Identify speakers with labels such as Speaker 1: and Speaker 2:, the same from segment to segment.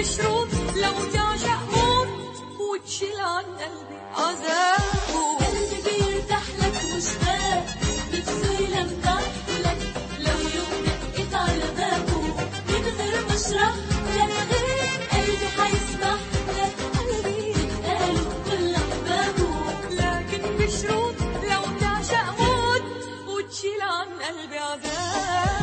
Speaker 1: بشروط لو تعشق موت وتشيل عن قلبي عذابه
Speaker 2: قلبي بيرتاح لك مشتاق نفسه يلمع لك لو يوم دقيت على بابه من غير ما اشرح لك قلبي حيسمح لك قلبي يتقال كل احبابه
Speaker 1: لكن بشروط لو تعشق موت وتشيل عن قلبي عذابه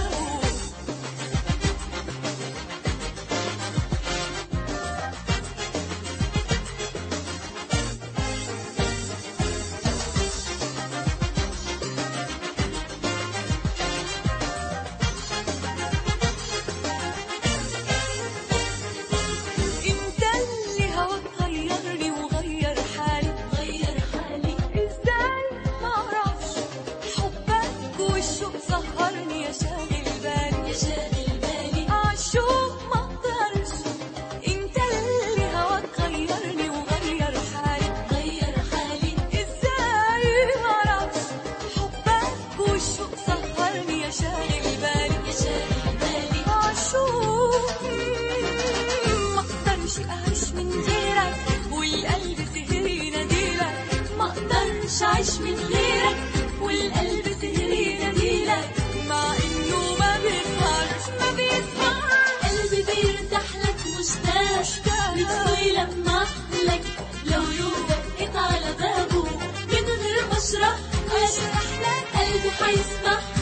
Speaker 1: انت اللي هواك غيرني وغير حالي
Speaker 2: غير حالي
Speaker 1: ازاي ما اعرفش حبك والشوق سهرني يا شاغل بالي
Speaker 2: يا شاغل بالي
Speaker 1: عالشوق ما اقدرش انت اللي هواك غيرني وغير حالي
Speaker 2: غير حالي
Speaker 1: ازاي ما اعرفش حبك والشوق سهرني يا شاغل بالي
Speaker 2: يا شاغل بالي
Speaker 1: عالشوق ما اقدرش اعيش من غيرك والقلب سهر يناديلك
Speaker 2: ما اقدرش اعيش من غيرك والقلب سهر يناديلك
Speaker 1: مع انه ما بيسهرش ما بيسهرش
Speaker 2: قلبي بيرتاح لك مشتاق نفسه يلمع لك لو يوم دقيت على بابه من غير ما اشرح لك قلبي حيسمح